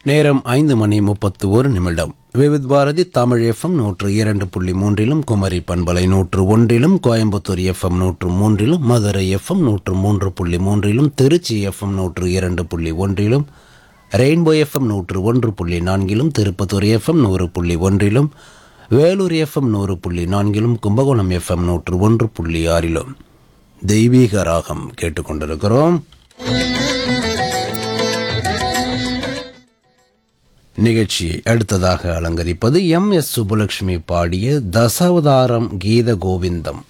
நேரம் ஐந்து மணி முப்பத்து ஒரு நிமிடம் விவித் பாரதி தமிழ் எஃப்எம் நூற்று இரண்டு புள்ளி மூன்றிலும் குமரி பண்பலை நூற்று ஒன்றிலும் கோயம்புத்தூர் எஃப்எம் நூற்று மூன்றிலும் மதுரை எஃப்எம் நூற்று மூன்று புள்ளி மூன்றிலும் திருச்சி எஃப்எம் நூற்று இரண்டு புள்ளி ஒன்றிலும் ரெயின்போ எஃப்எம் நூற்று ஒன்று புள்ளி நான்கிலும் திருப்பத்தூர் எஃப்எம் நூறு புள்ளி ஒன்றிலும் வேலூர் எஃப்எம் நூறு புள்ளி நான்கிலும் கும்பகோணம் எஃப்எம் நூற்று ஒன்று புள்ளி ஆறிலும் தெய்வீக ராகம் கேட்டுக்கொண்டிருக்கிறோம் நிகழ்ச்சியை அடுத்ததாக அலங்கரிப்பது எம் எஸ் சுப்புலட்சுமி பாடிய தசாவதாரம் கீத கோவிந்தம்